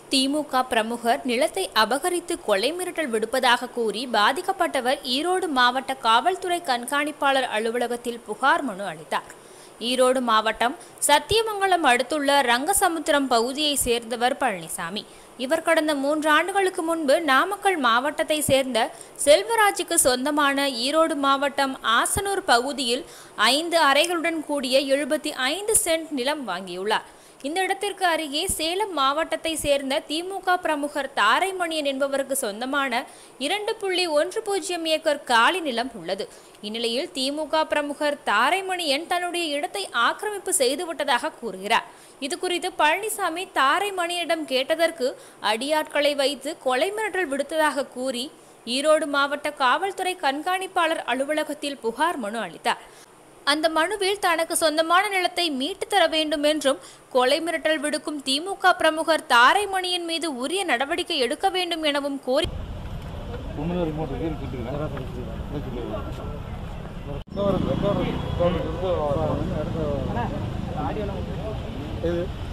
திமுக பிரமுகர் நிலத்தை அபகரித்து கொலை மிரட்டல் விடுப்பதாக கூறி பாதிக்கப்பட்டவர் ஈரோடு மாவட்ட காவல்துறை கண்காணிப்பாளர் அலுவலகத்தில் புகார் மனு அளித்தார் ஈரோடு மாவட்டம் சத்தியமங்கலம் அடுத்துள்ள ரங்கசமுத்திரம் பகுதியை சேர்ந்தவர் பழனிசாமி இவர் கடந்த மூன்று ஆண்டுகளுக்கு முன்பு நாமக்கல் மாவட்டத்தை சேர்ந்த செல்வராஜுக்கு சொந்தமான ஈரோடு மாவட்டம் ஆசனூர் பகுதியில் ஐந்து அறைகளுடன் கூடிய எழுபத்தி ஐந்து சென்ட் நிலம் வாங்கியுள்ளார் இந்த இடத்திற்கு அருகே சேலம் மாவட்டத்தை சேர்ந்த திமுக பிரமுகர் தாரைமணியன் என்பவருக்கு சொந்தமான இரண்டு புள்ளி ஒன்று பூஜ்ஜியம் ஏக்கர் காலி நிலம் உள்ளது இந்நிலையில் திமுக பிரமுகர் தாரைமணியன் தன்னுடைய இடத்தை ஆக்கிரமிப்பு செய்துவிட்டதாக கூறுகிறார் இது குறித்து பழனிசாமி தாரைமணியனிடம் கேட்டதற்கு அடியாட்களை வைத்து கொலை மிரட்டல் விடுத்ததாக கூறி ஈரோடு மாவட்ட காவல்துறை கண்காணிப்பாளர் அலுவலகத்தில் புகார் மனு அளித்தார் அந்த மனுவில் தனக்கு சொந்தமான நிலத்தை மீட்டு தர வேண்டும் என்றும் கொலை மிரட்டல் விடுக்கும் திமுக பிரமுகர் தாரைமணியின் மீது உரிய நடவடிக்கை எடுக்க வேண்டும் எனவும் கோரி ஒன்று ரிமோட் இருக்கு சொல்லுங்க இது